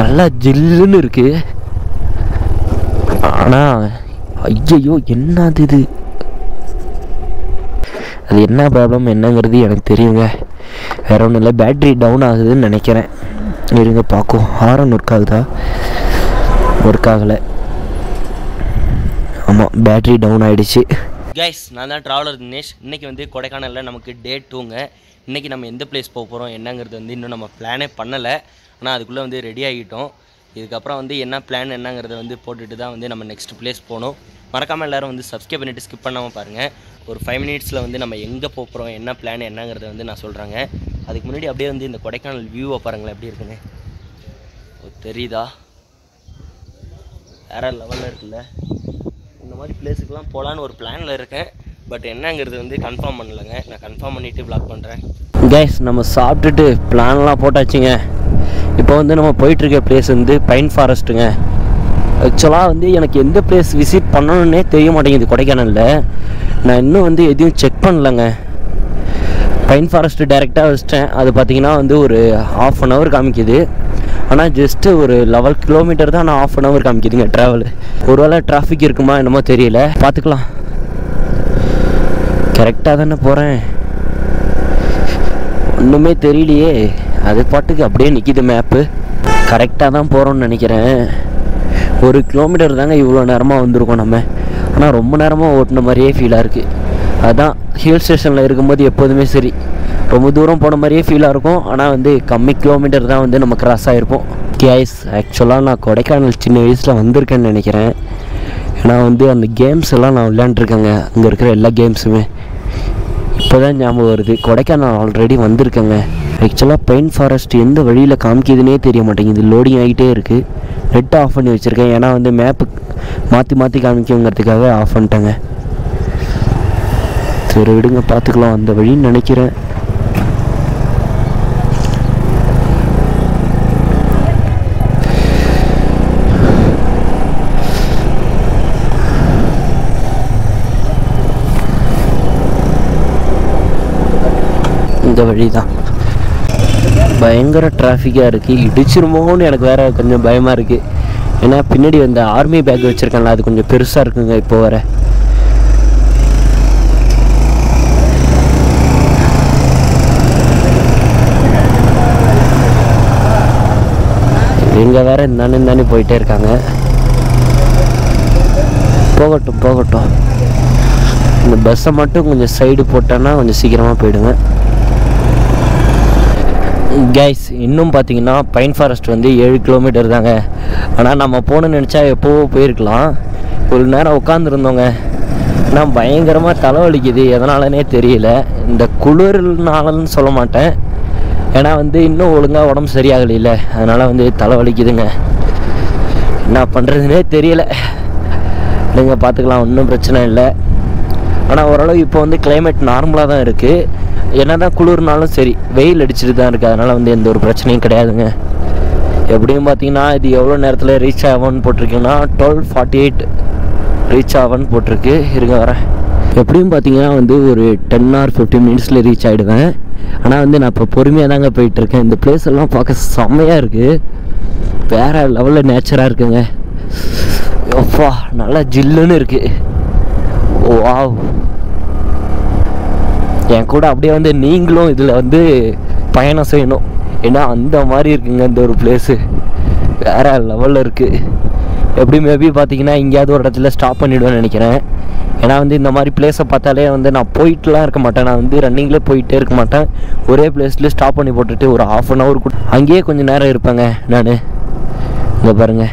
நல்லா ஜில்லுன்னு இருக்கு ஆனால் ஐயையோ என்னது இது அது என்ன ப்ராப்ளம் என்னங்கிறது எனக்கு தெரியுங்க வேற ஒன்றும் இல்லை பேட்ரி டவுன் ஆகுதுன்னு நினைக்கிறேன் இருங்க பார்க்கும் ஹாரன் ஒர்க் ஆகுதா ஒர்க் ஆகலை ஆமாம் பேட்ரி டவுன் ஆயிடுச்சு கைஸ் நான் தான் ட்ராவலர் தினேஷ் இன்னைக்கு வந்து கொடைக்கானலில் நமக்கு டே டூங்க இன்னைக்கு நம்ம எந்த பிளேஸ் போக போகிறோம் என்னங்கிறது வந்து இன்னும் நம்ம பிளானே பண்ணலை ஆனால் அதுக்குள்ளே வந்து ரெடி ஆகிட்டோம் இதுக்கப்புறம் வந்து என்ன பிளான் என்னங்கிறத வந்து போட்டுட்டு தான் வந்து நம்ம நெக்ஸ்ட் பிளேஸ் போகணும் மறக்காமல் எல்லாரும் வந்து சப்ஸ்கிரைப் பண்ணிட்டு ஸ்கிப் பண்ணாமல் பாருங்கள் ஒரு ஃபைவ் மினிட்ஸில் வந்து நம்ம எங்கே போக போகிறோம் என்ன பிளான் என்னங்கிறத வந்து நான் சொல்கிறேங்க அதுக்கு முன்னாடி அப்படியே வந்து இந்த கொடைக்கானல் வியூவை பாருங்களேன் எப்படி இருக்குன்னு ஓ, தெரியுதா வேற லெவலில் இருக்குல்ல இந்த மாதிரி பிளேஸுக்கெலாம் போகலான்னு ஒரு பிளானில் இருக்கேன் பட் என்னங்கிறது வந்து கன்ஃபார்ம் பண்ணலைங்க நான் கன்ஃபார்ம் பண்ணிவிட்டு ப்ளாக் பண்ணுறேன் கைஸ் நம்ம சாப்பிட்டுட்டு பிளான்லாம் போட்டாச்சுங்க இப்போ வந்து நம்ம போயிட்டுருக்க பிளேஸ் வந்து பைன் ஃபாரஸ்ட்டுங்க ஆக்சுவலாக வந்து எனக்கு எந்த பிளேஸ் விசிட் பண்ணணுன்னே தெரிய மாட்டேங்குது கொடைக்கானலில் நான் இன்னும் வந்து எதையும் செக் பண்ணலங்க பைன் ஃபாரஸ்ட் டைரெக்டாக வச்சிட்டேன் அது பார்த்தீங்கன்னா வந்து ஒரு ஹாஃப் அன் ஹவர் காமிக்குது ஆனால் ஜஸ்ட்டு ஒரு லெவல் கிலோமீட்டர் தான் நான் ஆஃப் அன் ஹவர் காமிக்குதுங்க ட்ராவல் ஒருவேளை டிராஃபிக் இருக்குமா என்னமோ தெரியல பார்த்துக்கலாம் கரெக்டாக தானே போகிறேன் ஒன்றுமே தெரியலையே அது பாட்டுக்கு அப்படியே நிற்கிது மேப்பு கரெக்டாக தான் போகிறோம்னு நினைக்கிறேன் ஒரு கிலோமீட்டர் தாங்க இவ்வளோ நேரமாக வந்திருக்கோம் நம்ம ஆனால் ரொம்ப நேரமாக ஓட்டின மாதிரியே ஃபீலாக இருக்குது அதான் ஹில் ஸ்டேஷனில் இருக்கும்போது எப்போதுமே சரி ரொம்ப தூரம் போன மாதிரியே ஃபீலாக இருக்கும் ஆனால் வந்து கம்மி கிலோமீட்டர் தான் வந்து நம்ம கிராஸ் ஆகிருப்போம் கேஸ் ஆக்சுவலாக நான் கொடைக்கானல் சின்ன வயசில் வந்திருக்கேன்னு நினைக்கிறேன் ஏன்னா வந்து அந்த கேம்ஸ் எல்லாம் நான் விளையாண்டுருக்கேங்க அங்கே இருக்கிற எல்லா கேம்ஸுமே இப்போதான் ஞாபகம் வருது கொடைக்கானல் ஆல்ரெடி வந்திருக்கேங்க ஆக்சுவலாக பைன் ஃபாரஸ்ட் எந்த வழியில் காமிக்குதுன்னே தெரிய மாட்டேங்குது லோடிங் ஆகிட்டே இருக்குது நெட் ஆஃப் பண்ணி வச்சுருக்கேன் ஏன்னா வந்து மேப்பு மாற்றி மாற்றி காமிக்குங்கிறதுக்காக ஆஃப் பண்ணிட்டேங்க சரி விடுங்க பார்த்துக்கலாம் அந்த வழின்னு நினைக்கிறேன் இந்த வழி தான் பயங்கர டிராஃபிக்காக இருக்குது இடிச்சிருமோன்னு எனக்கு வேற கொஞ்சம் பயமாக இருக்குது ஏன்னா பின்னாடி அந்த ஆர்மி பேக் வச்சுருக்கேன்ல அது கொஞ்சம் பெருசாக இருக்குங்க இப்போ வர இங்கே வேற இந்தானே இந்தானே போயிட்டே இருக்காங்க போகட்டும் போகட்டும் இந்த பஸ்ஸை மட்டும் கொஞ்சம் சைடு போட்டோன்னா கொஞ்சம் சீக்கிரமாக போயிடுங்க கைஸ் இன்னும் பார்த்தீங்கன்னா பைன் ஃபாரஸ்ட் வந்து ஏழு கிலோமீட்டர் தாங்க ஆனால் நம்ம போகணும்னு நினச்சா எப்போவோ போயிருக்கலாம் ஒரு நேரம் உட்காந்துருந்தோங்க ஆனால் பயங்கரமாக தலைவலிக்குது எதனாலனே தெரியல இந்த குளிர்னாலன்னு சொல்ல மாட்டேன் ஏன்னா வந்து இன்னும் ஒழுங்காக உடம்பு சரியாகலையில அதனால் வந்து தலைவலிக்குதுங்க என்ன பண்ணுறதுனே தெரியல இல்லைங்க பார்த்துக்கலாம் ஒன்றும் பிரச்சனை இல்லை ஆனால் ஓரளவு இப்போ வந்து climate நார்மலாக தான் இருக்குது என்ன தான் குளிர்னாலும் சரி வெயில் அடிச்சுட்டு தான் இருக்குது அதனால் வந்து எந்த ஒரு பிரச்சனையும் கிடையாதுங்க எப்படியும் பார்த்தீங்கன்னா இது எவ்வளோ நேரத்தில் ரீச் ஆகும்னு போட்டிருக்கீங்கன்னா டுவெல் ஃபார்ட்டி எயிட் ரீச் ஆகும்னு போட்டிருக்கு இருங்க வரேன் எப்படியும் பார்த்தீங்கன்னா வந்து ஒரு டென் ஆர் ஃபிஃப்டீன் மினிட்ஸில் ரீச் ஆகிடுவேன் ஆனால் வந்து நான் இப்போ பொறுமையாக தாங்க போயிட்டுருக்கேன் இந்த பிளேஸ் எல்லாம் பார்க்க செம்மையாக இருக்குது வேறு லெவலில் நேச்சராக இருக்குங்க எப்பா நல்லா ஜில்லுன்னு இருக்குது வாவ் என் கூட அப்படியே வந்து நீங்களும் இதில் வந்து பயணம் செய்யணும் ஏன்னா அந்த மாதிரி இருக்குங்க இந்த ஒரு பிளேஸு வேற லெவலில் இருக்குது எப்படி மேபி பார்த்தீங்கன்னா எங்கேயாவது ஒரு இடத்துல ஸ்டாப் பண்ணிவிடுவேன்னு நினைக்கிறேன் ஏன்னா வந்து இந்த மாதிரி பிளேஸை பார்த்தாலே வந்து நான் போயிட்டுலாம் இருக்க மாட்டேன் நான் வந்து ரன்னிங்லேயே போயிட்டே இருக்க மாட்டேன் ஒரே பிளேஸ்லேயே ஸ்டாப் பண்ணி போட்டுட்டு ஒரு ஆஃப் அன் ஹவர் கூட அங்கேயே கொஞ்சம் நேரம் இருப்பேங்க நான் இங்கே பாருங்கள்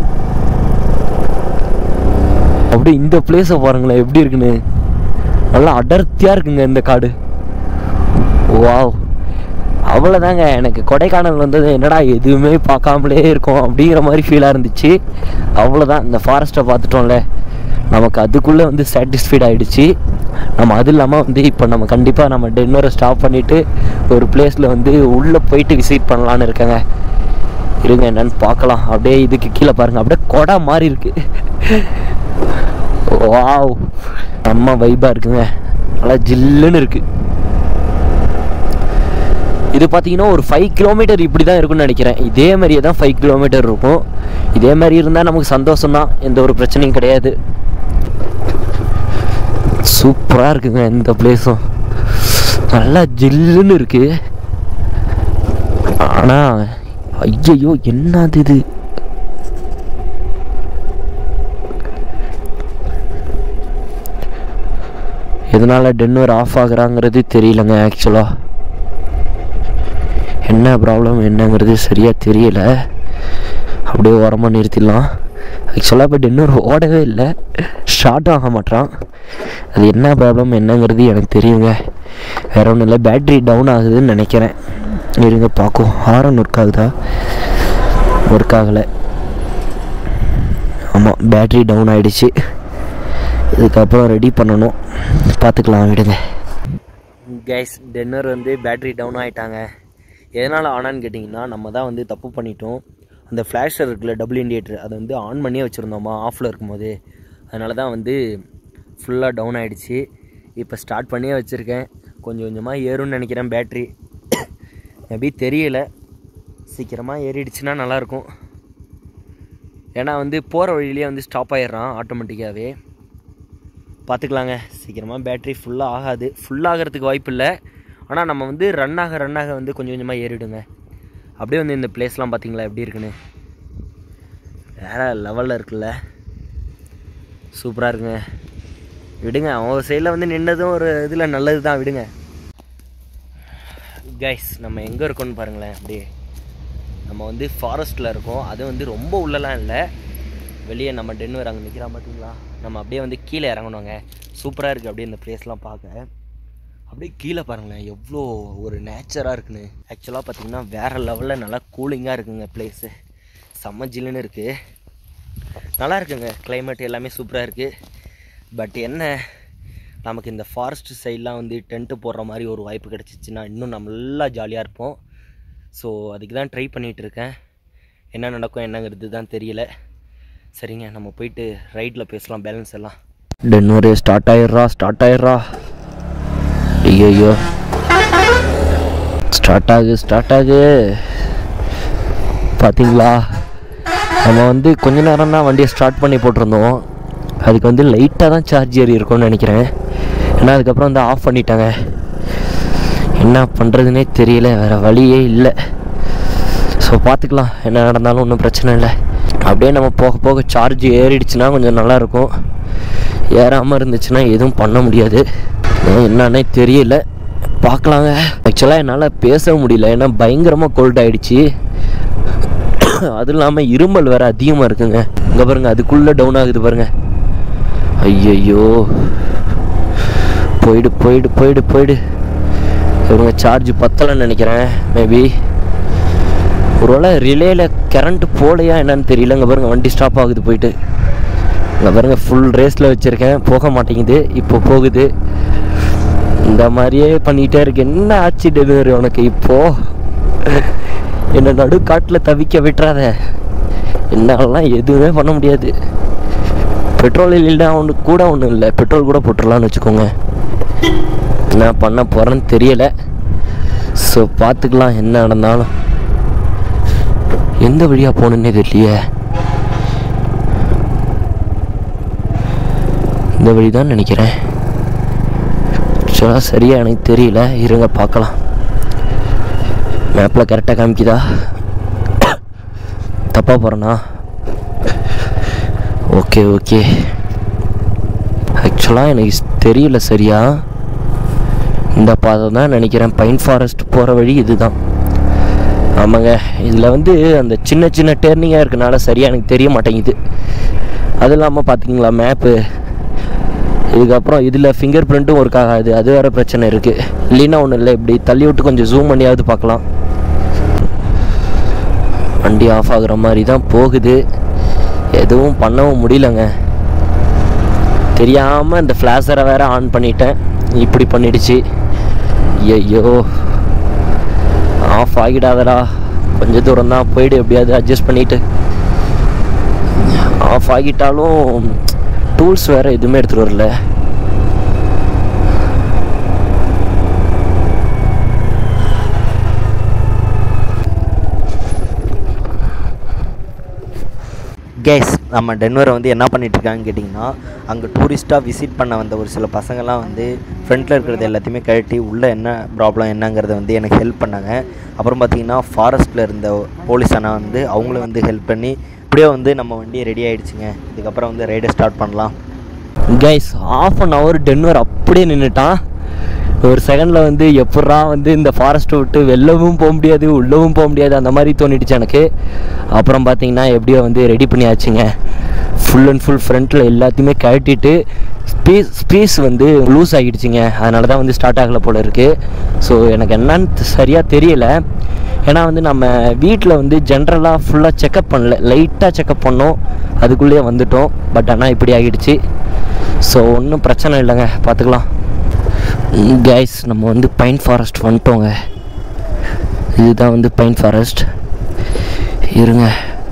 அப்படி இந்த பிளேஸை பாருங்களேன் எப்படி இருக்குன்னு நல்லா அடர்த்தியாக இருக்குங்க இந்த காடு வாவ் அவ்வளோதாங்க எனக்கு கொடைக்கானல் வந்தது என்னடா எதுவுமே பார்க்காமலே இருக்கும் அப்படிங்கிற மாதிரி ஃபீலாக இருந்துச்சு அவ்வளோதான் இந்த ஃபாரஸ்ட்டை பார்த்துட்டோம்ல நமக்கு அதுக்குள்ளே வந்து சாட்டிஸ்ஃபைட் ஆகிடுச்சு நம்ம அது இல்லாமல் வந்து இப்போ நம்ம கண்டிப்பாக நம்ம டென்னரை ஸ்டாப் பண்ணிவிட்டு ஒரு பிளேஸில் வந்து உள்ளே போயிட்டு விசிட் பண்ணலான்னு இருக்கேங்க இருங்க என்னன்னு பார்க்கலாம் அப்படியே இதுக்கு கீழே பாருங்கள் அப்படியே கொடை மாதிரி இருக்கு வாவ் செம்ம வைபாக இருக்குங்க நல்லா ஜில்லுன்னு இருக்கு இது பார்த்தீங்கன்னா ஒரு ஃபைவ் கிலோமீட்டர் இப்படி தான் இருக்கும்னு நினைக்கிறேன் இதே மாதிரியே தான் ஃபைவ் கிலோமீட்டர் இருக்கும் இதே மாதிரி இருந்தால் நமக்கு சந்தோஷம் தான் எந்த ஒரு பிரச்சனையும் கிடையாது சூப்பராக இருக்குங்க இந்த பிளேஸும் நல்லா ஜில்லுன்னு இருக்கு ஆனால் ஐயையோ என்னது இது எதனால் டென்வர் ஆஃப் ஆகுறாங்கிறது தெரியலங்க ஆக்சுவலாக என்ன ப்ராப்ளம் என்னங்கிறது சரியாக தெரியல அப்படியே ஓரமாக நிறுத்திடலாம் ஆக்சுவலாக இப்போ டென்வர் ஓடவே இல்லை ஸ்டார்ட் ஆக மாட்டான் அது என்ன ப்ராப்ளம் என்னங்கிறது எனக்கு தெரியுங்க வேற ஒன்றும் இல்லை பேட்ரி டவுன் ஆகுதுன்னு நினைக்கிறேன் இருங்க பார்க்கும் ஹாரன் ஒர்க் ஆகுதா ஒர்க் ஆகலை ஆமாம் பேட்ரி டவுன் ஆகிடுச்சு இதுக்கப்புறம் ரெடி பண்ணணும் பார்த்துக்கலாம் விடுங்க கைஸ் டென்னர் வந்து பேட்ரி டவுன் ஆகிட்டாங்க எதனால் ஆனான்னு கேட்டிங்கன்னா நம்ம தான் வந்து தப்பு பண்ணிட்டோம் அந்த ஃப்ளாஷர் இருக்குல்ல டபுள் இண்டியேட்டர் அதை வந்து ஆன் பண்ணியே வச்சுருந்தோமா ஆஃபில் இருக்கும்போது அதனால தான் வந்து ஃபுல்லாக டவுன் ஆகிடுச்சு இப்போ ஸ்டார்ட் பண்ணியே வச்சுருக்கேன் கொஞ்சம் கொஞ்சமாக ஏறும்னு நினைக்கிறேன் பேட்ரி மேபி தெரியல சீக்கிரமாக ஏறிடுச்சுன்னா நல்லாயிருக்கும் ஏன்னா வந்து போகிற வழியிலே வந்து ஸ்டாப் ஆயிடுறான் ஆட்டோமேட்டிக்காகவே பார்த்துக்கலாங்க சீக்கிரமாக பேட்ரி ஃபுல்லாக ஆகாது ஃபுல்லாகிறதுக்கு வாய்ப்பு இல்லை ஆனால் நம்ம வந்து ரன் ஆக ரன் ஆக வந்து கொஞ்சம் கொஞ்சமாக ஏறிடுங்க அப்படியே வந்து இந்த பிளேஸ்லாம் பார்த்தீங்களா எப்படி இருக்குன்னு வேறு லெவலில் இருக்குல்ல சூப்பராக இருக்குங்க விடுங்க அவங்க சைடில் வந்து நின்னதும் ஒரு இதில் நல்லது தான் விடுங்க கைஸ் நம்ம எங்கே இருக்கோம்னு பாருங்களேன் அப்படியே நம்ம வந்து ஃபாரஸ்ட்டில் இருக்கோம் அது வந்து ரொம்ப உள்ளலாம் இல்லை வெளியே நம்ம டென்வர் அங்கே நிற்கிறா பார்த்தீங்களா நம்ம அப்படியே வந்து கீழே இறங்கணுங்க சூப்பராக இருக்குது அப்படியே இந்த பிளேஸ்லாம் பார்க்க அப்படியே கீழே பாருங்களேன் எவ்வளோ ஒரு நேச்சராக இருக்குன்னு ஆக்சுவலாக பார்த்தீங்கன்னா வேறு லெவலில் நல்லா கூலிங்காக இருக்குங்க பிளேஸு செம்ம ஜில்லுன்னு இருக்குது நல்லா இருக்குங்க climate எல்லாமே சூப்பராக இருக்குது பட் என்ன நமக்கு இந்த ஃபாரஸ்ட் சைட்லாம் வந்து டென்ட்டு போடுற மாதிரி ஒரு வாய்ப்பு கிடச்சிச்சின்னா இன்னும் நம்ம நல்லா ஜாலியாக இருப்போம் ஸோ அதுக்கு தான் ட்ரை பண்ணிகிட்டு இருக்கேன் என்ன நடக்கும் என்னங்கிறது தான் தெரியல சரிங்க நம்ம போயிட்டு ரைட்டில் பேசலாம் பேலன்ஸ் எல்லாம் டென்வரே ஸ்டார்ட் ஆயிடுறா ஸ்டார்ட் ஆயிடுறா ஐயோ ஸ்டார்ட் ஆகு ஸ்டார்ட் ஆகு பார்த்தீங்களா நம்ம வந்து கொஞ்ச நேரம் தான் வண்டியை ஸ்டார்ட் பண்ணி போட்டிருந்தோம் அதுக்கு வந்து லைட்டாக தான் சார்ஜ் ஏறி இருக்கும்னு நினைக்கிறேன் ஏன்னா அதுக்கப்புறம் வந்து ஆஃப் பண்ணிட்டாங்க என்ன பண்ணுறதுனே தெரியல வேறு வழியே இல்லை ஸோ பார்த்துக்கலாம் என்ன நடந்தாலும் ஒன்றும் பிரச்சனை இல்லை அப்படியே நம்ம போக போக சார்ஜ் ஏறிடுச்சுன்னா கொஞ்சம் நல்லாயிருக்கும் ஏறாமல் இருந்துச்சுன்னா எதுவும் பண்ண முடியாது அதான் என்னன்னே தெரியல பார்க்கலாங்க ஆக்சுவலாக என்னால் பேச முடியல ஏன்னா பயங்கரமாக கோல்ட் ஆயிடுச்சு அதுவும் இல்லாமல் இருமல் வேறு அதிகமாக இருக்குங்க இங்கே பாருங்க அதுக்குள்ளே டவுன் ஆகுது பாருங்க ஐயையோ போயிடு போயிடு போயிடு போயிடு இவங்க சார்ஜ் பத்தலைன்னு நினைக்கிறேன் மேபி ஒருவேளை ரிலேயில் கரண்ட் போலையா என்னன்னு தெரியல இங்கே பாருங்க வண்டி ஸ்டாப் ஆகுது போயிட்டு இங்கே பாருங்க ஃபுல் ரேஸில் வச்சுருக்கேன் போக மாட்டேங்குது இப்போ போகுது இந்த மாதிரியே பண்ணிகிட்டே இருக்கு என்ன ஆச்சு டெலிவரி உனக்கு இப்போ என்னை நடு காட்டில் தவிக்க விட்டுறாத என்னாலலாம் எதுவுமே பண்ண முடியாது பெட்ரோல் இல்லைன்னா ஒன்று கூட ஒன்றும் இல்லை பெட்ரோல் கூட போட்டுடலான்னு வச்சுக்கோங்க என்ன பண்ண போகிறேன்னு தெரியல ஸோ பார்த்துக்கலாம் என்ன நடந்தாலும் எந்த வழியாக போகணுன்னே தெரியலையே இந்த வழி தான் நினைக்கிறேன் ஆக்சுவலாக சரியாக எனக்கு தெரியல இருங்க பார்க்கலாம் மேப்பில் கரெக்டாக காமிக்குதா தப்பாக போகிறேண்ணா ஓகே ஓகே ஆக்சுவலாக எனக்கு தெரியல சரியா இந்த பாதை தான் நினைக்கிறேன் பைன் ஃபாரஸ்ட் போகிற வழி இதுதான் ஆமாங்க இதில் வந்து அந்த சின்ன சின்ன டேர்னிங்காக இருக்கனால சரியாக எனக்கு தெரிய மாட்டேங்குது அது இல்லாமல் பார்த்தீங்களா மேப்பு இதுக்கப்புறம் இதில் ஃபிங்கர் பிரிண்ட்டும் ஒர்க் ஆகாது அது வேறு பிரச்சனை இருக்குது இல்லைன்னா ஒன்றும் இல்லை இப்படி தள்ளி விட்டு கொஞ்சம் ஜூம் பண்ணியாவது பார்க்கலாம் வண்டி ஆஃப் ஆகுற மாதிரி தான் போகுது எதுவும் பண்ணவும் முடியலங்க தெரியாமல் இந்த ஃப்ளாஷரை வேற ஆன் பண்ணிட்டேன் இப்படி பண்ணிடுச்சு ஐயோ ஆஃப் ஆகிடாதடா கொஞ்சம் தூரம் தான் போயிடு எப்படியாவது அட்ஜஸ்ட் பண்ணிட்டு ஆஃப் ஆகிட்டாலும் டூல்ஸ் வேறு எதுவுமே எடுத்துகிட்டு வரல கேஸ் நம்ம டென்வரை வந்து என்ன பண்ணிட்டு இருக்காங்கன்னு கேட்டிங்கன்னா அங்கே டூரிஸ்ட்டாக விசிட் பண்ண வந்த ஒரு சில பசங்கள்லாம் வந்து ஃப்ரண்ட்டில் இருக்கிறது எல்லாத்தையுமே கழட்டி உள்ளே என்ன ப்ராப்ளம் என்னங்கிறத வந்து எனக்கு ஹெல்ப் பண்ணாங்க அப்புறம் பார்த்தீங்கன்னா ஃபாரஸ்ட்டில் இருந்த போலீஸ் அண்ணா வந்து அவங்களும் வந்து ஹெல்ப் பண்ணி இப்படியே வந்து நம்ம வண்டி ரெடி ஆகிடுச்சுங்க இதுக்கப்புறம் வந்து ரைடை ஸ்டார்ட் பண்ணலாம் guys half an hour Denver அப்படியே நின்றுட்டான் ஒரு செகண்டில் வந்து எப்பட்றா வந்து இந்த ஃபாரஸ்ட்டை விட்டு வெளிலவும் போக முடியாது உள்ளவும் போக முடியாது அந்த மாதிரி தோணிடுச்சு எனக்கு அப்புறம் பார்த்தீங்கன்னா எப்படியோ வந்து ரெடி பண்ணியாச்சுங்க ஃபுல் அண்ட் ஃபுல் ஃப்ரண்ட்டில் எல்லாத்தையுமே கழட்டிட்டு ஸ்பேஸ் ஸ்பேஸ் வந்து லூஸ் ஆகிடுச்சிங்க அதனால தான் வந்து ஸ்டார்ட் ஆகலை போல இருக்குது ஸோ எனக்கு என்னன்னு சரியாக தெரியல ஏன்னா வந்து நம்ம வீட்டில் வந்து ஜென்ரலாக ஃபுல்லாக செக்கப் பண்ணல லைட்டாக செக்கப் பண்ணோம் அதுக்குள்ளேயே வந்துட்டோம் பட் ஆனால் இப்படி ஆகிடுச்சு ஸோ ஒன்றும் பிரச்சனை இல்லைங்க பார்த்துக்கலாம் கைஸ் நம்ம வந்து பைன் ஃபாரஸ்ட் வந்துட்டோங்க இதுதான் வந்து பைன் ஃபாரஸ்ட் இருங்க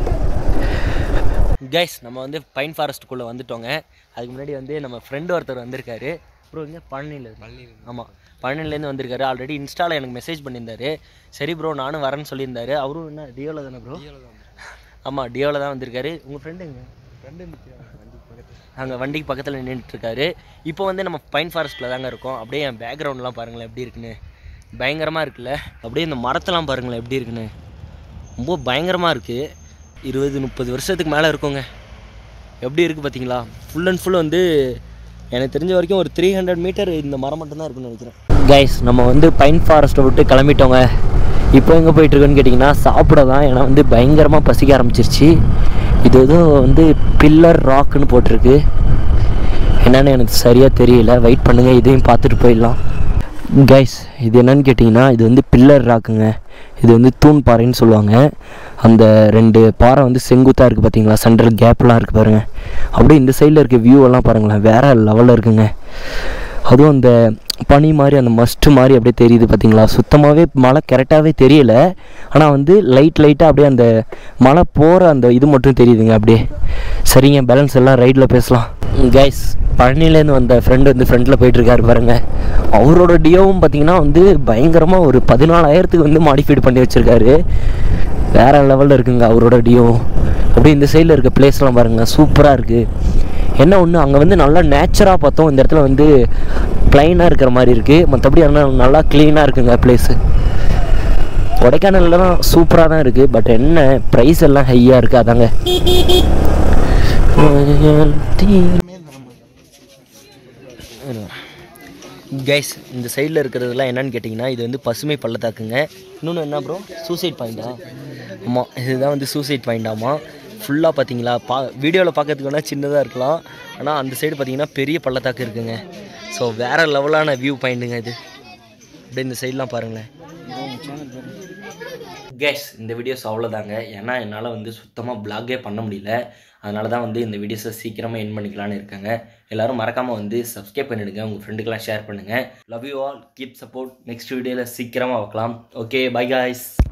கைஸ் நம்ம வந்து பைன் ஃபாரஸ்ட்டுக்குள்ளே வந்துட்டோங்க அதுக்கு முன்னாடி வந்து நம்ம ஃப்ரெண்டு ஒருத்தர் வந்திருக்காரு ப்ரோ இங்கே பழனியில் பழனி ஆமாம் பழனிலேருந்து வந்திருக்காரு ஆல்ரெடி இன்ஸ்டாவில் எனக்கு மெசேஜ் பண்ணியிருந்தாரு சரி ப்ரோ நானும் வரேன்னு சொல்லியிருந்தாரு அவரும் என்ன டியோவில் தானே ப்ரோ ஆமாம் டியோவில் தான் வந்திருக்காரு உங்கள் ஃப்ரெண்டுங்க அங்கே வண்டிக்கு பக்கத்தில் நின்றுட்டுருக்காரு இப்போ வந்து நம்ம பைன் ஃபாரஸ்ட்டில் தாங்க இருக்கோம் அப்படியே என் பேக்ரவுண்ட்லாம் பாருங்களேன் எப்படி இருக்குன்னு பயங்கரமாக இருக்குல்ல அப்படியே இந்த மரத்தெல்லாம் பாருங்களேன் எப்படி இருக்குன்னு ரொம்ப பயங்கரமாக இருக்குது இருபது முப்பது வருஷத்துக்கு மேலே இருக்குங்க எப்படி இருக்குது பார்த்தீங்களா ஃபுல் அண்ட் ஃபுல் வந்து எனக்கு தெரிஞ்ச வரைக்கும் ஒரு த்ரீ ஹண்ட்ரட் மீட்டர் இந்த மரம் மட்டும்தான் இருக்குன்னு நினைக்கிறேன் கைஸ் நம்ம வந்து பைன் ஃபாரஸ்ட்டை விட்டு கிளம்பிட்டோங்க இப்போ எங்கே போயிட்டுருக்குன்னு கேட்டிங்கன்னா சாப்பிட தான் ஏன்னா வந்து பயங்கரமாக பசிக்க ஆரம்பிச்சிருச்சு இது ஏதோ வந்து பில்லர் ராக்குன்னு போட்டிருக்கு என்னன்னு எனக்கு சரியாக தெரியல வெயிட் பண்ணுங்கள் இதையும் பார்த்துட்டு போயிடலாம் கைஸ் இது என்னன்னு கேட்டிங்கன்னா இது வந்து பில்லர் ராக்குங்க இது வந்து தூண் பாறைன்னு சொல்லுவாங்க அந்த ரெண்டு பாறை வந்து செங்குத்தாக இருக்குது பார்த்தீங்களா சென்ட்ரல் கேப்லாம் இருக்குது பாருங்கள் அப்படியே இந்த சைடில் இருக்க வியூ எல்லாம் பாருங்களேன் வேறு லெவலில் இருக்குங்க அதுவும் அந்த பனி மாதிரி அந்த மஸ்ட்டு மாதிரி அப்படியே தெரியுது பார்த்தீங்களா சுத்தமாகவே மழை கரெக்டாகவே தெரியல ஆனால் வந்து லைட் லைட்டாக அப்படியே அந்த மழை போகிற அந்த இது மட்டும் தெரியுதுங்க அப்படியே சரிங்க பேலன்ஸ் எல்லாம் ரைடில் பேசலாம் கைஸ் பழனிலேருந்து வந்த ஃப்ரெண்டு வந்து ஃப்ரெண்டில் போயிட்டுருக்காரு பாருங்க அவரோட டியோவும் பார்த்தீங்கன்னா வந்து பயங்கரமாக ஒரு பதினாலாயிரத்துக்கு வந்து மாடிஃபைடு பண்ணி வச்சுருக்காரு வேறு லெவலில் இருக்குங்க அவரோட டியோவும் அப்படியே இந்த சைடில் இருக்க பிளேஸ்லாம் பாருங்கள் சூப்பராக இருக்குது என்ன ஒன்று அங்கே வந்து நல்லா நேச்சராக பார்த்தோம் இந்த இடத்துல வந்து ப்ளைனாக இருக்கிற மாதிரி இருக்குது மற்றபடி ஆனால் நல்லா க்ளீனாக இருக்குங்க பிளேஸு கொடைக்கானலில் தான் சூப்பராக தான் இருக்குது பட் என்ன ப்ரைஸ் எல்லாம் ஹையாக இருக்குது அதாங்க கைஸ் இந்த சைடில் இருக்கிறதெல்லாம் என்னன்னு கேட்டிங்கன்னா இது வந்து பசுமை பள்ளத்தாக்குங்க இன்னொன்று என்ன ப்ரோ சூசைட் பாயிண்டா ஆமாம் இதுதான் வந்து சூசைட் பாயிண்டாமா ஃபுல்லாக பார்த்தீங்களா பா வீடியோவில் பார்க்கறதுக்கு வேணால் சின்னதாக இருக்கலாம் ஆனால் அந்த சைடு பார்த்தீங்கன்னா பெரிய பள்ளத்தாக்கு இருக்குங்க ஸோ வேறு லெவலான வியூ பாயிண்ட்டுங்க இது அப்படியே இந்த சைட்லாம் பாருங்களேன் கேஸ் இந்த வீடியோஸ் அவ்வளோதாங்க ஏன்னா என்னால் வந்து சுத்தமாக பிளாகே பண்ண முடியல அதனால தான் வந்து இந்த வீடியோஸை சீக்கிரமாக என் பண்ணிக்கலான்னு இருக்காங்க எல்லாரும் மறக்காமல் வந்து சப்ஸ்கிரைப் பண்ணிடுங்க உங்கள் ஃப்ரெண்டுக்கெல்லாம் ஷேர் பண்ணுங்கள் love you all keep support next வீடியோவில் சீக்கிரமாக வைக்கலாம் ஓகே பை காய்ஸ்